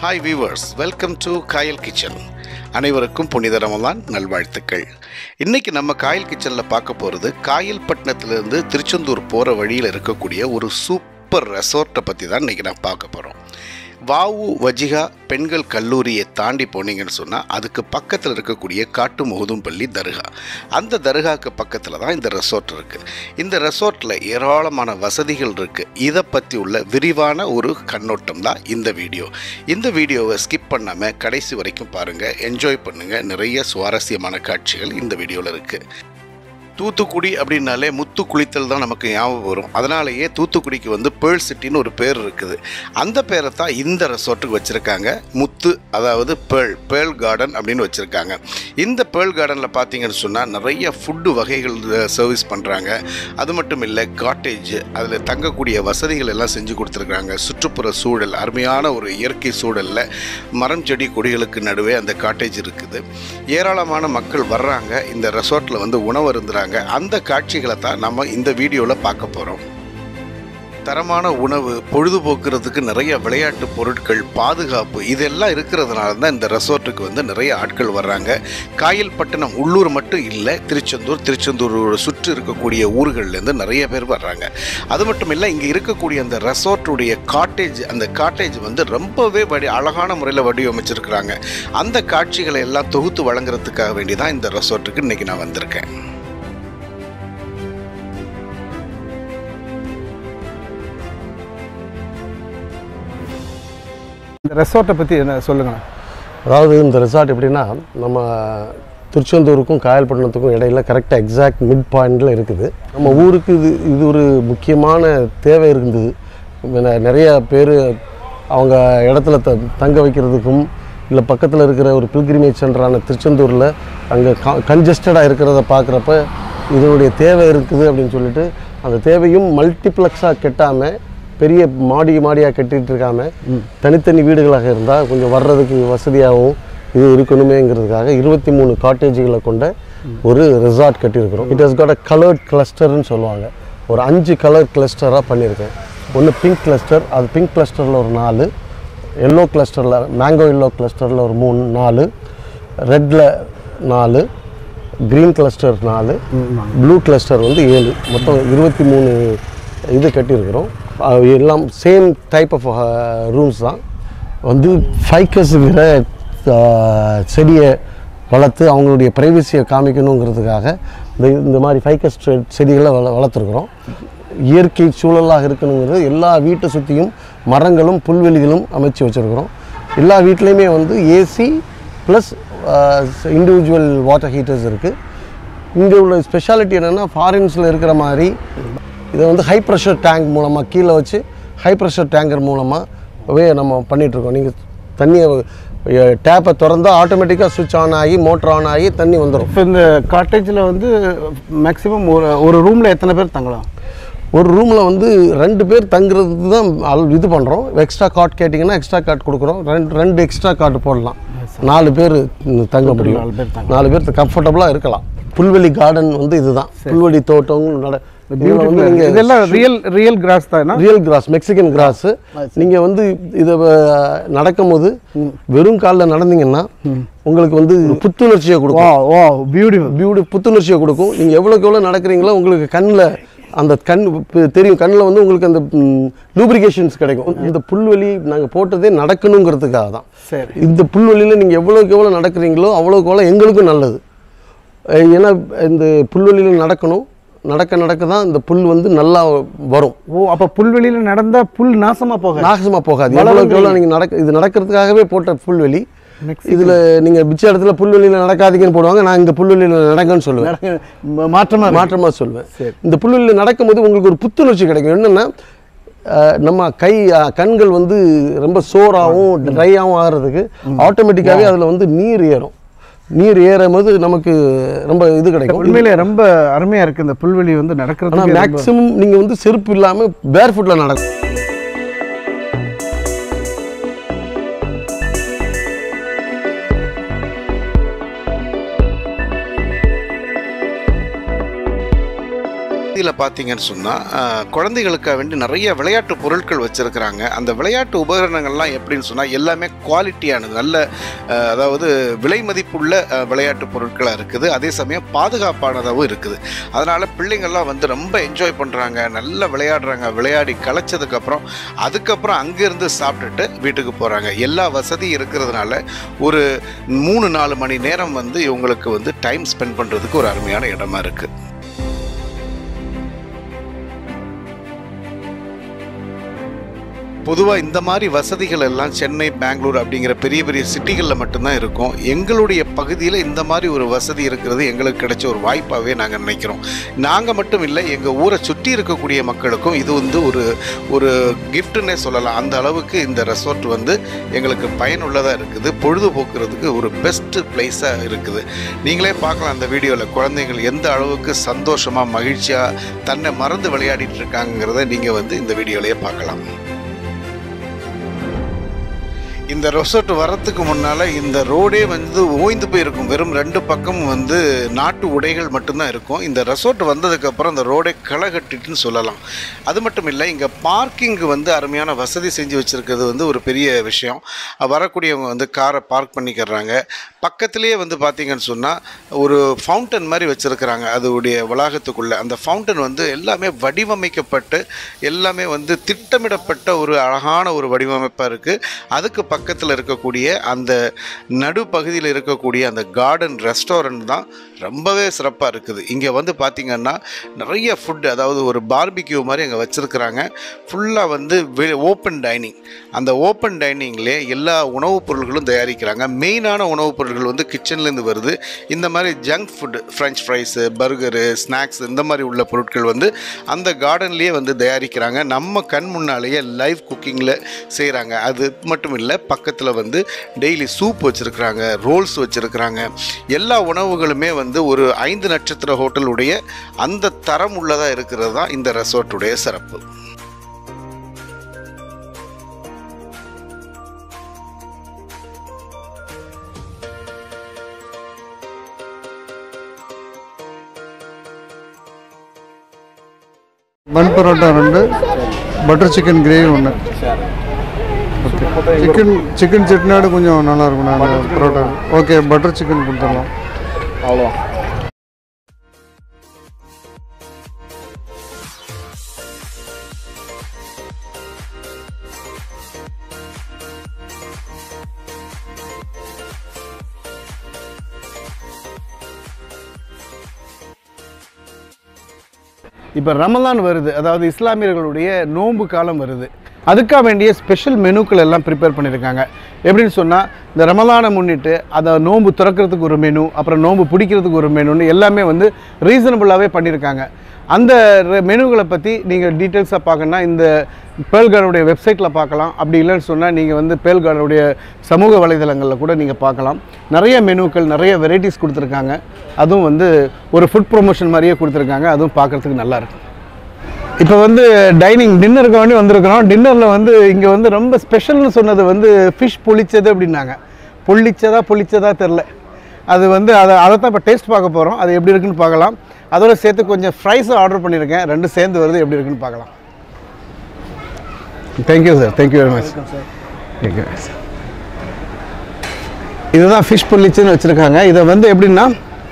Hi viewers welcome to Kayal kitchen அனைவருக்கும் புனித ரமலான் நல்வாழ்த்துக்கள் இன்னைக்கு நம்ம காயல் கிச்சனில் பார்க்க போகிறது காயல்பட்டினத்திலிருந்து திருச்செந்தூர் போகிற வழியில் இருக்கக்கூடிய ஒரு சூப்பர் ரெசார்ட்டை பற்றி தான் இன்னைக்கு நான் பார்க்க போகிறோம் வாவு வஜிகா பெண்கள் கல்லூரியை தாண்டி போனீங்கன்னு சொன்னால் அதுக்கு பக்கத்தில் இருக்கக்கூடிய காட்டு முகுதும்பள்ளி தர்கா அந்த தர்காக்கு பக்கத்தில் தான் இந்த ரெசார்ட் இருக்குது இந்த ரெசார்ட்டில் ஏராளமான வசதிகள் இருக்குது இதை பற்றி உள்ள விரிவான ஒரு கண்ணோட்டம் தான் இந்த வீடியோ இந்த வீடியோவை ஸ்கிப் பண்ணாமல் கடைசி வரைக்கும் பாருங்கள் என்ஜாய் பண்ணுங்கள் நிறைய சுவாரஸ்யமான காட்சிகள் இந்த வீடியோவில் இருக்குது தூத்துக்குடி அப்படின்னாலே முத்து குளித்தல் தான் நமக்கு ஞாபகம் வரும் அதனாலேயே தூத்துக்குடிக்கு வந்து பேர்ல் சிட்டின்னு ஒரு பேர் இருக்குது அந்த பேரை தான் இந்த ரெசார்ட்டுக்கு வச்சுருக்காங்க முத்து அதாவது பேர்ல் பேர்ல் கார்டன் அப்படின்னு வச்சுருக்காங்க இந்த பேர்ல் கார்டனில் பார்த்தீங்கன்னு சொன்னால் நிறைய ஃபுட்டு வகைகள் சர்வீஸ் பண்ணுறாங்க அது மட்டும் இல்லை காட்டேஜ் அதில் தங்கக்கூடிய வசதிகள் எல்லாம் செஞ்சு கொடுத்துருக்காங்க சுற்றுப்புற சூழல் அருமையான ஒரு இயற்கை சூழலில் மரம் செடி கொடிகளுக்கு நடுவே அந்த காட்டேஜ் இருக்குது ஏராளமான மக்கள் வர்றாங்க இந்த ரெசார்ட்டில் வந்து உணவு இருந்துறாங்க அந்த காட்சிகளை தான் நம்ம இந்த வீடியோவில் பார்க்க போகிறோம் தரமான உணவு பொழுதுபோக்குறதுக்கு நிறைய விளையாட்டு பொருட்கள் பாதுகாப்பு இதெல்லாம் இருக்கிறதுனால தான் இந்த ரெசார்ட்டுக்கு வந்து நிறைய ஆட்கள் வர்றாங்க காயல்பட்டினம் உள்ளூர் மட்டும் இல்லை திருச்செந்தூர் திருச்செந்தூர் சுற்றி இருக்கக்கூடிய ஊர்கள்லேருந்து நிறைய பேர் வர்றாங்க அது மட்டும் இல்லை இங்கே இருக்கக்கூடிய அந்த ரெசார்ட்டுடைய காட்டேஜ் அந்த காட்டேஜ் வந்து ரொம்பவே வடி அழகான முறையில் வடிவமைச்சிருக்கிறாங்க அந்த காட்சிகளை எல்லாம் தொகுத்து வழங்குறதுக்காக வேண்டி தான் இந்த ரெசார்ட்டுக்கு இன்றைக்கி நான் வந்திருக்கேன் இந்த ரெசார்ட்டை பற்றி என்ன சொல்லுங்களேன் அதாவது இந்த ரெசார்ட் எப்படின்னா நம்ம திருச்செந்தூருக்கும் காயல்பட்டினத்துக்கும் இடையில கரெக்டாக எக்ஸாக்ட் மிட் பாயிண்டில் இருக்குது நம்ம ஊருக்கு இது இது ஒரு முக்கியமான தேவை இருந்தது நெ- நிறைய பேர் அவங்க இடத்துல த தங்க வைக்கிறதுக்கும் இல்லை பக்கத்தில் இருக்கிற ஒரு பில்கிரிமேஜ் சென்டரான திருச்செந்தூரில் அங்கே கன்ஜஸ்டடாக இருக்கிறத பார்க்குறப்ப இதனுடைய தேவை இருக்குது அப்படின்னு சொல்லிட்டு அந்த தேவையும் மல்டிப்ளெக்ஸாக கெட்டாமல் பெரிய மாடி மாடியாக கட்டிட்டு இருக்காம தனித்தனி வீடுகளாக இருந்தால் கொஞ்சம் வர்றதுக்கு வசதியாகவும் இது இருக்கணுமேங்கிறதுக்காக இருபத்தி மூணு காட்டேஜுகளை கொண்ட ஒரு ரெசார்ட் கட்டியிருக்கிறோம் it has got a coloured கிளஸ்டர்னு சொல்லுவாங்க ஒரு அஞ்சு கலர் கிளஸ்டராக பண்ணியிருக்கேன் ஒன்று பிங்க் கிளஸ்டர் அது பிங்க் கிளஸ்டரில் ஒரு நாலு எல்லோ கிளஸ்டரில் மேங்கோ எல்லோ கிளஸ்டரில் ஒரு மூணு நாலு ரெட்டில் நாலு க்ரீன் கிளஸ்டர் நாலு ப்ளூ கிளஸ்டர் வந்து ஏழு மொத்தம் இருபத்தி மூணு இது கட்டியிருக்கிறோம் அது எல்லாம் சேம் டைப் ஆஃப் ரூம்ஸ் தான் வந்து ஃபைக்கஸுங்கிற செடியை வளர்த்து அவங்களுடைய ப்ரைவசியை காமிக்கணுங்கிறதுக்காக இந்த இந்த மாதிரி ஃபைக்கஸ் செ- செடிகளை வள வளர்த்துருக்குறோம் இயற்கை சூழலாக இருக்கணுங்கிறது எல்லா வீட்டை சுற்றியும் மரங்களும் புல்வெளிகளும் அமைச்சு வச்சுருக்குறோம் எல்லா வீட்லேயுமே வந்து AC plus individual water heaters இருக்குது இங்கே உள்ள ஸ்பெஷாலிட்டி என்னென்னா ஃபாரின்ஸில் இருக்கிற மாதிரி இதை வந்து ஹை ப்ரெஷர் டேங்க் மூலமாக கீழே வச்சு ஹை ப்ரெஷர் டேங்கர் மூலமாகவே நம்ம பண்ணிகிட்ருக்கோம் நீங்கள் தண்ணியை டேப்பை திறந்தா ஆட்டோமேட்டிக்காக சுவிட்ச் ஆன் ஆகி மோட்டர் ஆன் ஆகி தண்ணி வந்துடும் இப்போ இந்த காட்டேஜில் வந்து மேக்ஸிமம் ஒரு ஒரு ரூமில் எத்தனை பேர் தங்கலாம் ஒரு ரூமில் வந்து ரெண்டு பேர் தங்குறது தான் அல் இது பண்ணுறோம் எக்ஸ்ட்ரா காட் கேட்டிங்கன்னா எக்ஸ்ட்ரா காட் கொடுக்குறோம் ரெண்டு ரெண்டு எக்ஸ்ட்ரா காட் போடலாம் நாலு பேர் தங்க முடியும் நாலு பேர் தங்கலாம். நாலு பேர் கம்ஃபர்டபுளாக இருக்கலாம் புல்வெளி கார்டன் வந்து இதுதான் புல்வெளி தோட்டம் நட இதுல வந்து நீங்கள் இதெல்லாம் ரியல் ரியல் கிராஸ் தானா ரியல் கிராஸ் மெக்சிகன் கிராஸ் நீங்க வந்து இதை நடக்கும்போது வெறும் காலில் நடந்தீங்கன்னா உங்களுக்கு வந்து புத்துணர்ச்சியை வா கொடுக்கும் வா பியூட்டிஃபுல் பியூட்டி புத்துணர்ச்சியை கொடுக்கும் நீங்க எவ்வளோக்கு எவ்வளோ நடக்கிறீங்களோ உங்களுக்கு கண்ணில் அந்த கண் ப- தெரியும் கண்ணில் வந்து உங்களுக்கு அந்த லூப்ரிகேஷன்ஸ் கிடைக்கும் இந்த புல்வெளி நாங்கள் போட்டதே நடக்கணுங்கிறதுக்காக தான் சரி இந்த புல்வெளியில் நீங்கள் எவ்வளோக்கு எவ்வளோ நடக்கிறீங்களோ அவ்வளோக்கு எவ்வளோ எங்களுக்கும் நல்லது அஹ் ஏன்னா இந்த புல்வெளியில் நடக்கணும் நடக்க நடக்க தான் இந்த புல் வந்து நல்லா வரும் ஓ அப்போ புல்வெளியில் நடந்தா புல் நாசமா போக நாசமா போகாது எவ்வளோக்கு எவ்வளோ நீங்கள் நடக்க இது நடக்கிறதுக்காகவே போட்ட புல்வெளி இதில் நீங்கள் மிச்ச இடத்துல புல்வெளியில் நடக்காதீங்கன்னு போடுவாங்க நான் இந்த புல்வெளியில் நடங்கன்னு சொல்லுவேன் மாற்றமா இருக்கு. மாற்றமாக சொல்லுவேன் சரி. இந்த புல்வெளியில் நடக்கும்போது உங்களுக்கு ஒரு புத்துணர்ச்சி கிடைக்கும் என்னென்னா நம்ம கை அஹ், கண்கள் வந்து ரொம்ப சோறாகவும் ட்ரையாகவும் ஆகிறதுக்கு ஆட்டோமேட்டிக்காகவே அதில் வந்து நீர் ஏறும் நீர் ஏறும் போது நமக்கு ரொம்ப இது கிடைக்கும் உண்மையிலே ரொம்ப அருமையா இருக்கு இந்த புல்வெளி வந்து ஆனால் நடக்கிறது மேக்ஸிமம் நீங்கள் வந்து செருப்பு இல்லாமல் பேர் ஃபுட்டில் நடக்கும் பகுதியில் பார்த்தீங்கன்னு சொன்னால் குழந்தைகளுக்காக வேண்டி நிறைய விளையாட்டு பொருட்கள் வச்சுருக்கிறாங்க அந்த விளையாட்டு உபகரணங்கள்லாம் எப்படின்னு சொன்னால் எல்லாமே குவாலிட்டியானது நல்ல அஹ், அதாவது விலை மதிப்புள்ள அஹ், விளையாட்டு பொருட்களாக இருக்குது அதே சமயம் பாதுகாப்பானதாகவும் இருக்குது அதனால் பிள்ளைங்கள்லாம் வந்து ரொம்ப என்ஜாய் பண்ணுறாங்க நல்லா விளையாடுறாங்க விளையாடி களைச்சதுக்கப்புறம் அதுக்கப்புறம் அங்கேருந்து சாப்பிட்டுட்டு வீட்டுக்கு போகிறாங்க எல்லா வசதியும் இருக்கிறதுனால ஒரு மூணு நாலு மணி நேரம் வந்து இவங்களுக்கு வந்து டைம் ஸ்பெண்ட் பண்ணுறதுக்கு ஒரு அருமையான இடமா இருக்குது பொதுவாக இந்த மாதிரி வசதிகள் எல்லாம் சென்னை பெங்களூர் அப்படிங்கிற பெரிய பெரிய சிட்டிகளில் மட்டும்தான் இருக்கும் எங்களுடைய பகுதியில் இந்த மாதிரி ஒரு வசதி இருக்கிறது எங்களுக்கு கிடைச்ச ஒரு வாய்ப்பாகவே நாங்கள் நினைக்கிறோம் நாங்கள் மட்டும் இல்லை எங்கள் ஊரை சுற்றி இருக்கக்கூடிய மக்களுக்கும் இது வந்து ஒரு ஒரு கிஃப்ட்டுன்னே சொல்லலாம் அந்த அளவுக்கு இந்த ரெசார்ட் வந்து எங்களுக்கு பயனுள்ளதாக இருக்குது பொழுதுபோக்குறதுக்கு ஒரு பெஸ்ட் பிளேஸாக இருக்குது நீங்களே பார்க்கலாம் அந்த வீடியோவில் குழந்தைகள் எந்த அளவுக்கு சந்தோஷமாக மகிழ்ச்சியாக தன்னை மறந்து விளையாடிட்டு இருக்காங்கிறத நீங்கள் வந்து இந்த வீடியோலயே பார்க்கலாம் இந்த ரெசார்ட் வரத்துக்கு முன்னால் இந்த ரோடே வந்து ஓய்ந்து போயிருக்கும் வெறும் ரெண்டு பக்கமும் வந்து நாட்டு உடைகள் மட்டும்தான் இருக்கும் இந்த ரெசார்ட் வந்ததுக்கப்புறம் இந்த ரோடே களை கட்டிட்டுன்னு சொல்லலாம் அது மட்டும் இல்லை இங்கே பார்க்கிங் வந்து அருமையான வசதி செஞ்சு வச்சுருக்கிறது வந்து ஒரு பெரிய விஷயம் வரக்கூடியவங்க வந்து காரை பார்க் பண்ணிக்கிறாங்க பக்கத்துலேயே வந்து பார்த்தீங்கன்னு சொன்னால் ஒரு ஃபவுண்டன் மாதிரி வச்சுருக்கிறாங்க அதோடைய வளாகத்துக்குள்ளே அந்த ஃபவுண்டன் வந்து எல்லாமே வடிவமைக்கப்பட்டு எல்லாமே வந்து திட்டமிடப்பட்ட ஒரு அழகான ஒரு வடிவமைப்பாக இருக்குது அதுக்கு பக்கத்தில் இருக்கக்கூடிய அந்த நடுப்பகுதியில் இருக்கக்கூடிய அந்த கார்டன் ரெஸ்டாரண்ட் தான் ரொம்பவே சிறப்பாக இருக்குது இங்கே வந்து பார்த்திங்கன்னா நிறைய ஃபுட் அதாவது ஒரு பார்பிக்யூ மாதிரி அங்கே வச்சுருக்கிறாங்க ஃபுல்லாக வந்து ஓப்பன் டைனிங் அந்த ஓப்பன் டைனிங்லேயே எல்லா உணவுப் பொருள்களும் தயாரிக்கிறாங்க மெயினான உணவுப் பொருட்கள் வந்து கிச்சன்லேருந்து வருது இந்த மாதிரி junk food French fries burger snacks இந்த மாதிரி உள்ள பொருட்கள் வந்து அந்த கார்டன்லேயே வந்து தயாரிக்கிறாங்க நம்ம கண் முன்னாலேயே லைவ் குக்கிங்கில் செய்கிறாங்க அது மட்டும் இல்லை பக்கத்தில் வந்து டெய்லி சூப் வச்சுருக்கிறாங்க ரோல்ஸ் வச்சுருக்கிறாங்க எல்லா உணவுகளுமே வந்து ஒரு ஐந்து நட்சத்திர ஹோட்டலுடைய அந்த தரம் உள்ளதாக இருக்கிறது தான் இந்த ரெசார்ட்டுடைய சிறப்பு பன் பரோட்டா ரெண்டு பட்டர் சிக்கன் கிரேவி ஒன்று ஓகே சிக்கன் சிக்கன் செட்டினாடு கொஞ்சம் நல்லா இருக்கும் நான் பரோட்டா ஓகே பட்டர் சிக்கன் கொடுத்துடலாம் அவ்வளோ இப்போ ரமலான் வருது அதாவது இஸ்லாமியர்களுடைய நோன்பு காலம் வருது அதுக்காக வேண்டிய ஸ்பெஷல் மெனுக்கள் எல்லாம் ப்ரிப்பேர் பண்ணியிருக்காங்க எப்படின்னு சொன்னால் இந்த ரமலானை முன்னிட்டு அதை நோன்பு திறக்கிறதுக்கு ஒரு மெனு அப்புறம் நோன்பு பிடிக்கிறதுக்கு ஒரு மெனுன்னு எல்லாமே வந்து ரீசனபுளாகவே பண்ணியிருக்காங்க அந்த மெனுகளை பற்றி நீங்கள் டீட்டெயில்ஸாக பார்க்கணுன்னா இந்த பேல்கார்டுடைய வெப்சைட்டில் பார்க்கலாம் அப்படி இல்லைன்னு சொன்னால் நீங்கள் வந்து பேல்கார்டுடைய சமூக வலைதளங்களில் கூட நீங்கள் பார்க்கலாம் நிறைய மெனுக்கள் நிறைய வெரைட்டிஸ் கொடுத்துருக்காங்க அதுவும் வந்து ஒரு ஃபுட் ப்ரொமோஷன் மாதிரியே கொடுத்துருக்காங்க அதுவும் பார்க்குறதுக்கு நல்லா இருக்கும் இப்போ வந்து டைனிங் டின்னருக்கு வேண்டி வந்திருக்கிறோம் டின்னரில் வந்து இங்கே வந்து ரொம்ப ஸ்பெஷல்னு சொன்னது வந்து ஃபிஷ் பொளிச்சது அப்படின்னாங்க பொள்ளிச்சதா பொளிச்சதா தெரில அது வந்து அதை அதை தான் இப்போ டேஸ்ட் பார்க்க போகிறோம் அது எப்படி இருக்குன்னு பார்க்கலாம் அதோட சேர்த்து கொஞ்சம் ஃப்ரைஸும் ஆர்டர் பண்ணியிருக்கேன் ரெண்டும் சேர்ந்து வருது எப்படி இருக்குன்னு பார்க்கலாம் thank you sir thank you very much thank you இதுதான் ஃபிஷ் பொள்ளிச்சுன்னு வச்சுருக்காங்க இதை வந்து எப்படின்னா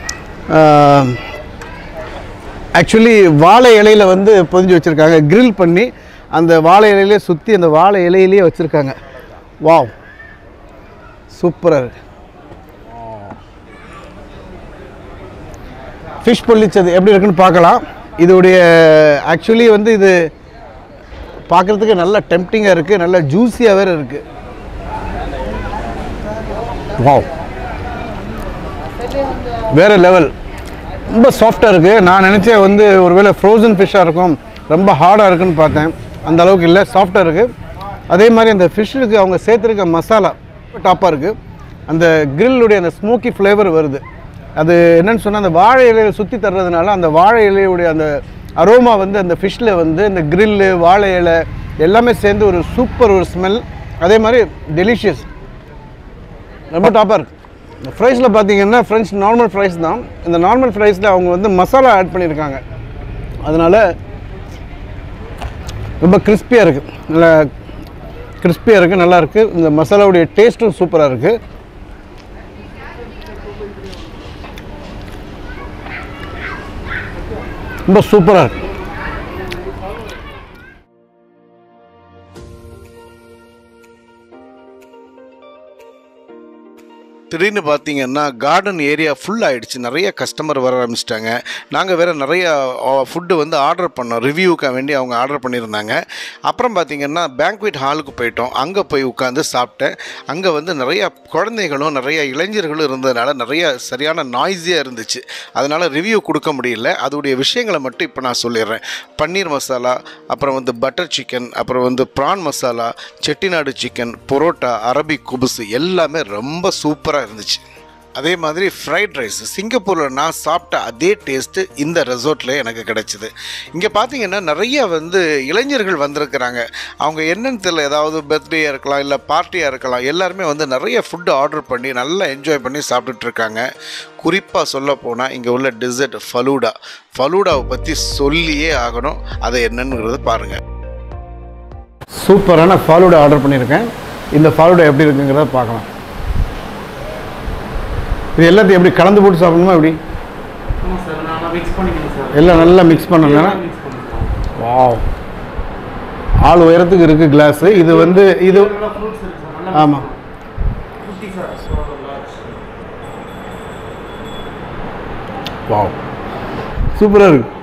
ஆக்சுவலி வாழை இலையில வந்து பொதிஞ்சு வச்சுருக்காங்க grill பண்ணி அந்த வாழை இலையிலே சுற்றி அந்த வாழை இலையிலேயே வச்சுருக்காங்க வாவ் சூப்பராக இருக்கு ஃபிஷ் பொள்ளிச்சது எப்படி இருக்குன்னு பார்க்கலாம் இதோடைய ஆக்சுவலி வந்து இது பார்க்குறதுக்கு நல்ல டெம்ப்டிங்காக இருக்குது நல்ல ஜூஸியாக வேறு இருக்குது வாவ் வேறு லெவல் ரொம்ப சாஃப்டாக இருக்குது நான் நினச்சேன் வந்து ஒருவேளை ஃப்ரோசன் ஃபிஷ்ஷாக இருக்கும் ரொம்ப ஹார்டாக இருக்குன்னு பார்த்தேன் அந்த அளவுக்கு இல்லை சாஃப்டாக இருக்குது அதே மாதிரி அந்த ஃபிஷ்ஷுக்கு அவங்க சேர்த்துருக்க மசாலா டாப்பாக இருக்குது அந்த கிரில்லுடைய அந்த ஸ்மோக்கி ஃப்ளேவர் வருது அது என்னன்னு சொன்னால் அந்த வாழை இலையை சுற்றி தர்றதுனால அந்த வாழை இலையுடைய அந்த அரோமா வந்து அந்த ஃபிஷ்ஷில் வந்து இந்த கிரில்லு வாழை இலை எல்லாமே சேர்ந்து ஒரு சூப்பர் ஒரு ஸ்மெல் அதே மாதிரி டெலிஷியஸ் ரொம்ப டாப்பாக இருக்குது இந்த ஃப்ரைஸில் பார்த்தீங்கன்னா ஃப்ரெஞ்ச் நார்மல் ஃப்ரைஸ் தான் இந்த நார்மல் ஃப்ரைஸில் அவங்க வந்து மசாலா ஆட் பண்ணியிருக்காங்க அதனால் ரொம்ப கிறிஸ்பியாக இருக்குது நல்லா கிறிஸ்பியாக இருக்குது நல்லா இருக்குது இந்த மசாலாவுடைய டேஸ்ட்டும் சூப்பராக இருக்குது ரொம்ப சூப்பராக இருக்கு திடீர்னு பார்த்தீங்கன்னா கார்டன் ஏரியா ஃபுல் ஆயிடுச்சு நிறைய கஸ்டமர் வர ஆரம்பிச்சிட்டாங்க நாங்கள் வேறு நிறைய ஃபுட்டு வந்து ஆர்டர் பண்ணோம் ரிவ்யூக்காக வேண்டி அவங்க ஆர்டர் பண்ணியிருந்தாங்க அப்புறம் பார்த்தீங்கன்னா பேங்க்வெட் ஹாலுக்கு போயிட்டோம் அங்கே போய் உட்காந்து சாப்பிட்டேன் அங்கே வந்து நிறைய குழந்தைகளும் நிறைய இளைஞர்களும் இருந்ததுனால நிறைய சரியான நாய்ஸியாக இருந்துச்சு அதனால் ரிவ்யூ கொடுக்க முடியல அதோடைய விஷயங்களை மட்டும் இப்போ நான் சொல்லிடுறேன் பன்னீர் மசாலா அப்புறம் வந்து பட்டர் சிக்கன் அப்புறம் வந்து prawn masala Chettinad chicken parotta Arabic குபுசு எல்லாமே ரொம்ப சூப்பராக இருந்துச்சு அதே மாதிரி ஃப்ரைட் ரைஸ் சிங்கப்பூரில் நான் சாப்பிட்ட அதே டேஸ்ட்டு இந்த ரெசார்ட்டில் எனக்கு கிடைச்சிது இங்கே பார்த்தீங்கன்னா நிறைய வந்து இளைஞர்கள் வந்திருக்கிறாங்க அவங்க என்னன்னு தெரியல ஏதாவது பர்த்டேயாக இருக்கலாம் இல்லை பார்ட்டியாக இருக்கலாம் எல்லாருமே வந்து நிறைய ஃபுட்டு ஆர்டர் பண்ணி நல்லா என்ஜாய் பண்ணி சாப்பிட்டுட்டு இருக்காங்க குறிப்பாக சொல்ல போனால் இங்கே உள்ள டெசர்ட் ஃபலூடா ஃபலூடாவை பற்றி சொல்லியே ஆகணும் அதை என்னங்கிறத பாருங்கள் சூப்பரான ஃபாலூடா ஆர்டர் பண்ணியிருக்கேன் இந்த ஃபாலூடா எப்படி இருக்குங்கிறத பார்க்கலாம் இது எல்லாத்தையும் எப்படி கலந்து போட்டு சாப்பிடணுமா எப்படி ஆமாம் சார் நான் மிக்ஸ் பண்ணிக்கணும் சார் எல்லாம் நல்லா மிக்ஸ் பண்ணணும் மிக்ஸ் பண்ணிக்கலாம் வாவ் ஆள் உயரத்துக்கு இருக்குது கிளாஸு இது வந்து இது நல்லா ஃப்ரூட்ஸ் இருக்கு சார் நல்லா ஆமாம் fifty sir so large wow சூப்பராக இருக்கு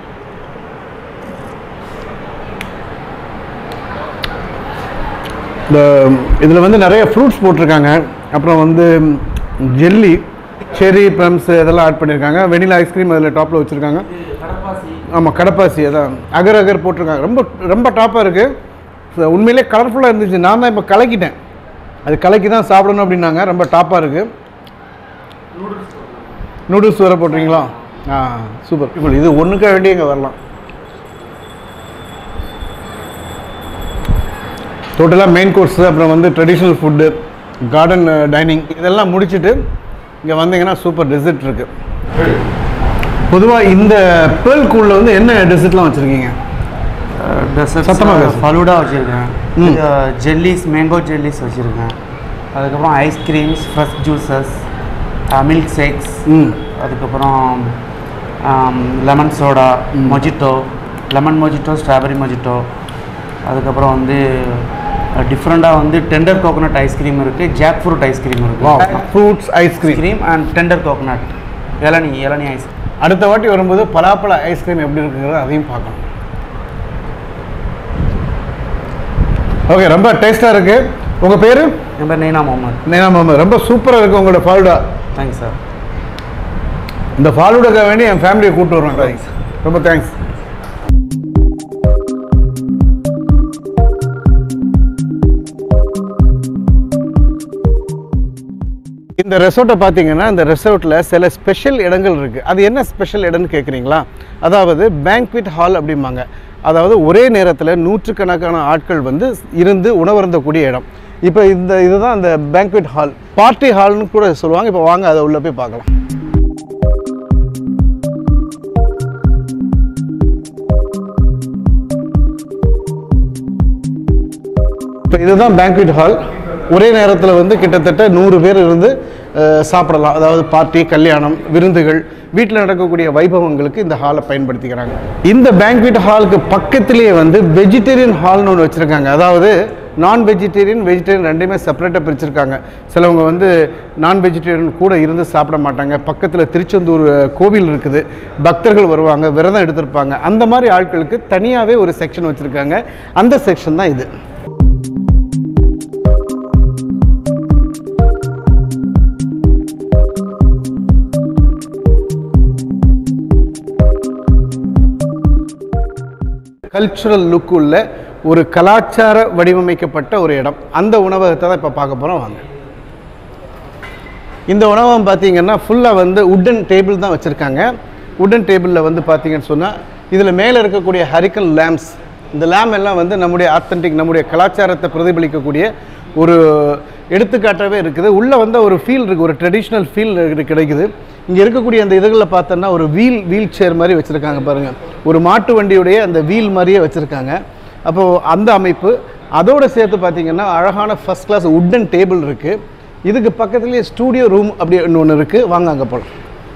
இந்த இதில் வந்து நிறைய ஃப்ரூட்ஸ் போட்டிருக்காங்க அப்புறம் வந்து ஜெல்லி செரி ப்ளம்ஸ் இதெல்லாம் ஆட் பண்ணியிருக்காங்க வெனிலா ஐஸ்கிரீம் அதில் டாப்பில் வச்சுருக்காங்க இது கடப்பாசி ஆமாம் கடப்பாசி அதான் அகர் அகர் போட்டிருக்காங்க ரொம்ப ரொம்ப டாப்பாக இருக்குது உண்மையிலே கலர்ஃபுல்லாக இருந்துச்சு நான் தான் இப்போ கலக்கிட்டேன் அது கலக்கி தான் சாப்பிடணும் அப்படின்னாங்க ரொம்ப டாப்பாக இருக்குது நூடுல்ஸ் நூடுல்ஸ் வேறு போட்டிருக்கீங்களா ஆ சூப்பர் இப்போ இது ஒன்றுக்காக வேண்டி இங்கே வரலாம் டோட்டலாக மெயின் கோர்ஸ் அப்புறம் வந்து ட்ரெடிஷ்னல் ஃபுட்டு கார்டன் டைனிங் இதெல்லாம் முடிச்சுட்டு இங்கே வந்தீங்கன்னா சூப்பர் டெசர்ட் இருக்குது பொதுவாக இந்த பேர்ல் கூலில் வந்து என்ன டெசர்ட்லாம் வச்சுருக்கீங்க டெசர்ட் சத்தமா பேசு. ஃபலூடா வச்சுருக்கேன் ம். ஜெல்லிஸ் மேங்கோ ஜெல்லிஸ் வச்சுருக்கேன் அதுக்கப்புறம் ice creams fresh juices milkshakes ம் அதுக்கப்புறம் lemon soda mojito lemon mojito strawberry mojito அதுக்கப்புறம் வந்து டிஃப்ரெண்ட்டாக வந்து டெண்டர் கோகோனட் ஐஸ்கிரீம் இருக்குது ஜாக் ஃப்ரூட் ஐஸ்கிரீம் வா இருக்குது fruits ice cream ice cream and tender coconut இளநி இளநி ஐஸ்கிரீம் அடுத்த வாட்டி வரும்போது பலாப்பழ ஐஸ்கிரீம் எப்படி இருக்குங்கிறத அதையும் பார்க்கணும் ஓகே ரொம்ப டேஸ்ட்டாக இருக்குது உங்கள் பேர் என் பேர் நெய்னா முகமது நேனா மாமா ரொம்ப சூப்பராக இருக்குது உங்களோட ஃபாலுடா தேங்க்ஸ் சார் இந்த ஃபாலுடாக்க வேண்டி என் ஃபேமிலியை கூப்பிட்டு வருவேன் ரொம்ப தேங்க்ஸ் இந்த ரெசார்ட்டை பார்த்தீங்கன்னா இந்த ரெசார்ட்டில் சில ஸ்பெஷல் இடங்கள் இருக்குது அது என்ன ஸ்பெஷல் இடம்னு கேட்குறீங்களா அதாவது பேங்க்விட் ஹால் அப்படிம்பாங்க அதாவது ஒரே நேரத்தில் நூற்றுக்கணக்கான ஆட்கள் வந்து இருந்து உணவருந்தக்கூடிய இடம் இப்போ இந்த இதுதான் அந்த பேங்க்விட் ஹால் பார்ட்டி ஹால்னு கூட சொல்லுவாங்க இப்போ வாங்க அதை உள்ளே போய் பார்க்கலாம் இப்போ இதுதான் பேங்க்விட் ஹால் ஒரே நேரத்தில் வந்து கிட்டத்தட்ட நூறு பேர் இருந்து அஹ், சாப்பிடலாம் அதாவது பார்ட்டி கல்யாணம் விருந்துகள் வீட்டில் நடக்கக்கூடிய வைபவங்களுக்கு இந்த ஹாலை பயன்படுத்திக்கிறாங்க இந்த பேங்க்விட் ஹாலுக்கு பக்கத்திலேயே வந்து வெஜிடேரியன் ஹால்னு ஒன்று வச்சுருக்காங்க அதாவது நான் வெஜிடேரியன் வெஜிடேரியன் ரெண்டுமே செப்பரேட்டாக பிரிச்சிருக்காங்க சிலவங்க வந்து நான் வெஜிடேரியன் கூட இருந்து சாப்பிட மாட்டாங்க பக்கத்தில் திருச்செந்தூர் அஹ், கோவில் இருக்குது பக்தர்கள் வருவாங்க விரதம் எடுத்திருப்பாங்க அந்த மாதிரி ஆட்களுக்கு தனியாகவே ஒரு செக்ஷன் வச்சுருக்காங்க அந்த செக்ஷன் தான் இது கல்ச்சுரல் லுக் உள்ள ஒரு கலாச்சார வடிவமைக்கப்பட்ட ஒரு இடம் அந்த உணவகத்தை தான் இப்போ பார்க்க போகிறோம் வாங்க இந்த உணவகம் பார்த்தீங்கன்னா ஃபுல்லாக வந்து உட்டன் டேபிள் தான் வச்சுருக்காங்க உட்டன் டேபிளில் வந்து பார்த்தீங்கன்னு சொன்னால் இதில் மேலே இருக்கக்கூடிய ஹரிக்கல் லேம்ப்ஸ் இந்த லேம்ப் எல்லாம் வந்து நம்முடைய ஆத்தென்டிக் நம்முடைய கலாச்சாரத்தை பிரதிபலிக்கக்கூடிய ஒரு எடுத்துக்காட்டாகவே இருக்குது உள்ளே வந்து ஒரு ஃபீல் இருக்குது ஒரு ட்ரெடிஷ்னல் ஃபீல் கிடைக்குது இங்கே இருக்கக்கூடிய அந்த இதுகளில் பார்த்தோன்னா ஒரு வீல் வீல் சேர் மாதிரி வச்சுருக்காங்க பாருங்கள் ஒரு மாட்டு வண்டியுடைய அந்த வீல் மாதிரியே வச்சுருக்காங்க அப்போது அந்த அமைப்பு அதோடு சேர்த்து பார்த்தீங்கன்னா அழகான ஃபஸ்ட் கிளாஸ் உட்டன் டேபிள் இருக்குது இதுக்கு பக்கத்துலேயே ஸ்டூடியோ ரூம் அப்படி ஒன்று இருக்குது வாங்க அங்கே போகலாம்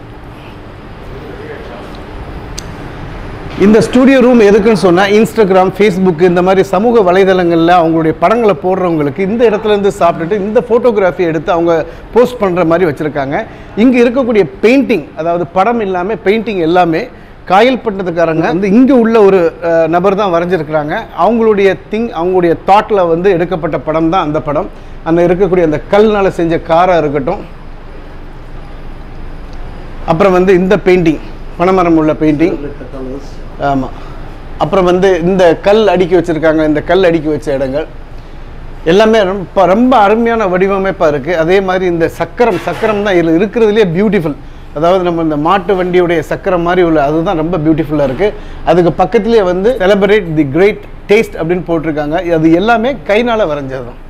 இந்த ஸ்டூடியோ ரூம் எதுக்குன்னு சொன்னால் இன்ஸ்டாகிராம் ஃபேஸ்புக் இந்த மாதிரி சமூக வலைதளங்களில் அவங்களுடைய படங்களை போடுறவங்களுக்கு இந்த இடத்துல இருந்து சாப்பிட்டுட்டு இந்த ஃபோட்டோகிராஃபி எடுத்து அவங்க போஸ்ட் பண்ணுற மாதிரி வச்சுருக்காங்க இங்கே இருக்கக்கூடிய பெயிண்டிங் அதாவது படம் இல்லாமல் பெயிண்டிங் எல்லாமே காயல்பட்டதுக்காரங்க வந்து இங்கே உள்ள ஒரு அஹ், நபர் தான் வரைஞ்சிருக்கிறாங்க அவங்களுடைய திங் அவங்களுடைய தாட்டில் வந்து எடுக்கப்பட்ட படம் தான் அந்த படம் அந்த இருக்கக்கூடிய அந்த கல்னால் செஞ்ச காராக இருக்கட்டும் அப்புறம் வந்து இந்த பெயிண்டிங் பனைமரம் உள்ள பெயிண்டிங் ஆமாம் அப்புறம் வந்து இந்த கல் அடுக்கி வச்சுருக்காங்க இந்த கல் அடுக்கி வச்ச இடங்கள் எல்லாமே ரொம்ப ரொம்ப அருமையான வடிவமைப்பாக இருக்குது அதே மாதிரி இந்த சக்கரம் சக்கரம் தான் இதில் இருக்கிறதுலே பியூட்டிஃபுல் அதாவது நம்ம இந்த மாட்டு வண்டியுடைய சக்கரம் மாதிரி உள்ள அதுதான் ரொம்ப பியூட்டிஃபுல்லாக இருக்குது அதுக்கு பக்கத்துலேயே வந்து செலிப்ரேட் தி கிரேட் டேஸ்ட் அப்படின்னு போட்டிருக்காங்க அது எல்லாமே கைனால் வரைஞ்சது தான்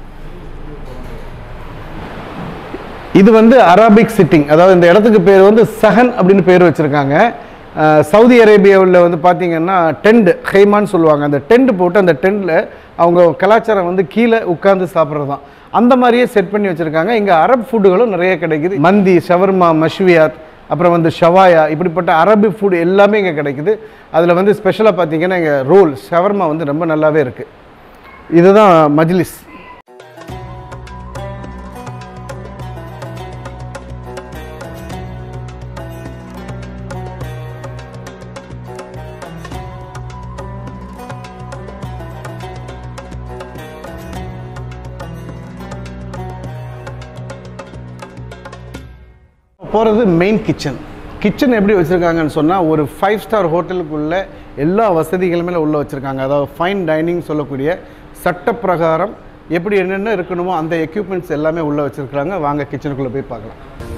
இது வந்து அரபிக் சிட்டிங் அதாவது இந்த இடத்துக்கு பேர் வந்து சஹன் அப்படின்னு பேர் வச்சுருக்காங்க சவுதி அரேபியாவில் வந்து பார்த்தீங்கன்னா டென்ட் ஹைமான்னு சொல்லுவாங்க அந்த டென்ட் போட்டு அந்த டென்ட்டில் அவங்க கலாச்சாரம் வந்து கீழே உட்கார்ந்து சாப்பிட்றது தான் அந்த மாதிரியே செட் பண்ணி வச்சுருக்காங்க இங்கே அரப் ஃபுட்டுகளும் நிறைய கிடைக்குது மந்தி ஷவர்மா மஷ்வியாத் அப்புறம் வந்து ஷவாயா இப்படிப்பட்ட அரபி ஃபுட் எல்லாமே இங்கே கிடைக்குது அதில் வந்து ஸ்பெஷலாக பார்த்தீங்கன்னா இங்கே ரோல் ஷவர்மா வந்து ரொம்ப நல்லாவே இருக்குது இதுதான் மஜ்லிஸ் போகிறது மெயின் கிச்சன் கிச்சன் எப்படி வச்சுருக்காங்கன்னு சொன்னால் ஒரு ஃபைவ் ஸ்டார் ஹோட்டலுக்குள்ள எல்லா வசதிகளுமே உள்ளே வச்சுருக்காங்க அதாவது ஃபைன் டைனிங் சொல்லக்கூடிய சட்டப்பிரகாரம் எப்படி என்னென்ன இருக்கணுமோ அந்த எக்யூப்மெண்ட்ஸ் எல்லாமே உள்ளே வச்சுருக்காங்க வாங்க கிச்சனுக்குள்ளே போய் பார்க்கலாம்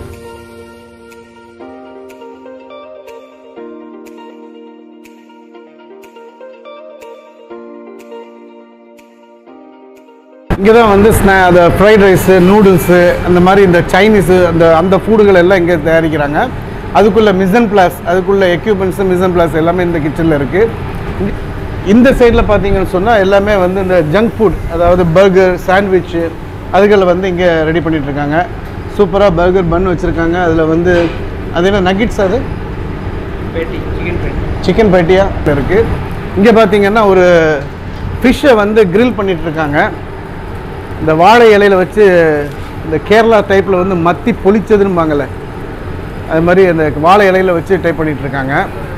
இங்கே தான் வந்து ஸ்நா அந்த ஃப்ரைட் ரைஸு நூடுல்ஸு அந்த மாதிரி இந்த சைனீஸு அந்த அந்த ஃபுட்டுகள் எல்லாம் இங்கே தயாரிக்கிறாங்க அதுக்குள்ள மிசன் பிளாஸ் அதுக்குள்ள எக்யூப்மெண்ட்ஸு மிசன் பிளாஸ் எல்லாமே இந்த கிச்சனில் இருக்குது இந்த சைடில் பார்த்தீங்கன்னு சொன்னால் எல்லாமே வந்து இந்த ஜங்க் ஃபுட் அதாவது பர்கர் சாண்ட்விச்சு அதுகளை வந்து இங்கே ரெடி பண்ணிட்டு இருக்காங்க சூப்பராக பர்கர் பன் வச்சுருக்காங்க அதில் வந்து அது என்ன நகிட்ஸ் அது சிக்கன் பேட்டியா இருக்குது இங்கே பார்த்தீங்கன்னா ஒரு ஃபிஷ்ஷை வந்து கிரில் பண்ணிட்டு இருக்காங்க இந்த வாழை இலையில வச்சு இந்த கேரளா டைப்பில் வந்து மத்தி பொளிச்சதுன்னுபாங்கல்ல அது மாதிரி அந்த வாழை இலையில வச்சு டைப் பண்ணிட்டு இருக்காங்க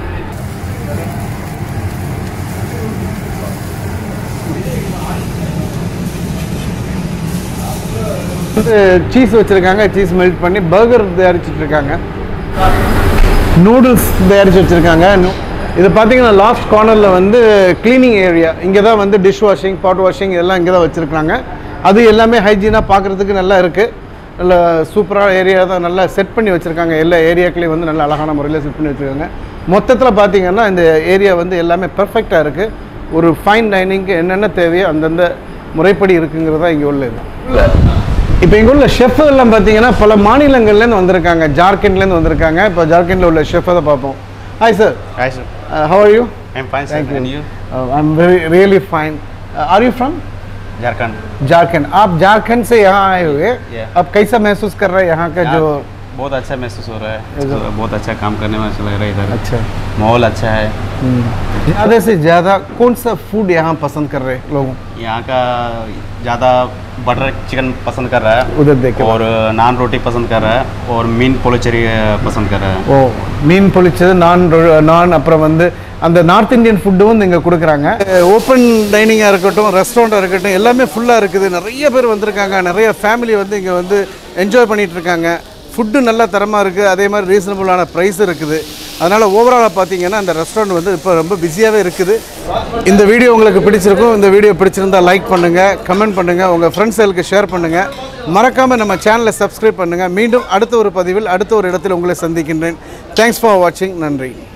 வந்து சீஸ் வச்சுருக்காங்க சீஸ் மெல்ட் பண்ணி பர்கர் தயாரிச்சிட்டு இருக்காங்க நூடுல்ஸ் தயாரித்து வச்சுருக்காங்க இது பார்த்தீங்கன்னா லாஸ்ட் கார்னரில் வந்து க்ளீனிங் ஏரியா இங்கே தான் வந்து டிஷ் வாஷிங் பாட் வாஷிங் இதெல்லாம் இங்கே தான் வச்சுருக்காங்க அது எல்லாமே ஹைஜீனாக பார்க்குறதுக்கு நல்லா இருக்குது நல்ல சூப்பரான ஏரியா தான் நல்லா செட் பண்ணி வச்சுருக்காங்க எல்லா ஏரியாக்களையும் வந்து நல்ல அழகான முறையில் செட் பண்ணி வச்சுருக்காங்க மொத்தத்தில் பார்த்தீங்கன்னா இந்த ஏரியா வந்து எல்லாமே பெர்ஃபெக்டாக இருக்குது ஒரு ஃபைன் டைனிங்க்கு என்னென்ன தேவையோ அந்தந்த முறைப்படி இருக்குங்கிறதா இங்கே உள்ள இது இப்போ இங்கே உள்ள ஷெஃப் எல்லாம் பார்த்தீங்கன்னா பல மாநிலங்கள்லேருந்து வந்திருக்காங்க ஜார்க்கண்ட்லேருந்து வந்திருக்காங்க இப்போ ஜார்க்கண்டில் உள்ள ஷெஃப்பை தான் பார்ப்போம் hi sir Hi, sir. How are you I'm fine, sir. Thank you. And you? I'm very really fine are you from Jharkhand. Jharkhand आप झारखंड से यहाँ आए हुए Yeah. अब कैसा महसूस कर रहे हैं यहाँ का जो यहाँ बहुत अच्छा महसूस हो रहा है तो बहुत अच्छा काम करने में अच्छा लग रहा है इधर अच्छा माहौल अच्छा है ज़्यादा से ज़्यादा कौन सा फूड यहाँ पसंद कर रहे हैं लोगों यहाँ का ज़्यादा बटर चिकन पसंद कर रहा है उधर देख के और नान रोटी पसंद कर रहा है और मीन पोलोचरी पसंद कर रहा है ஓ மீன் பொளிச்சது நான் ரொ- நான் அப்புறம் வந்து அந்த நார்த் இந்தியன் ஃபுட்டு வந்து இங்கே கொடுக்குறாங்க ஓப்பன் டைனிங்காக இருக்கட்டும் ரெஸ்டாரண்ட்டாக இருக்கட்டும் எல்லாமே ஃபுல்லாக இருக்குது நிறைய பேர் வந்திருக்காங்க நிறைய ஃபேமிலி வந்து இங்கே வந்து என்ஜாய் பண்ணிட்டு இருக்காங்க ஃபுட்டு நல்ல தரமாக இருக்குது அதே மாதிரி ரீசனபுளான ப்ரைஸ் இருக்குது அதனால் ஓவராலாக பார்த்தீங்கன்னா இந்த ரெஸ்டாரண்ட் வந்து இப்போ ரொம்ப பிஸியாகவே இருக்குது இந்த வீடியோ உங்களுக்கு பிடிச்சிருக்கும் இந்த வீடியோ பிடிச்சிருந்தா லைக் பண்ணுங்கள் கமெண்ட் பண்ணுங்கள் உங்கள் ஃப்ரெண்ட்ஸ் சர்க்கிளுக்கு ஷேர் பண்ணுங்கள் மறக்காமல் நம்ம சேனலை சப்ஸ்கிரைப் பண்ணுங்கள் மீண்டும் அடுத்த ஒரு பதிவில் அடுத்த ஒரு இடத்தில் உங்களை சந்திக்கின்றேன் தேங்க்ஸ் ஃபார் வாட்சிங் நன்றி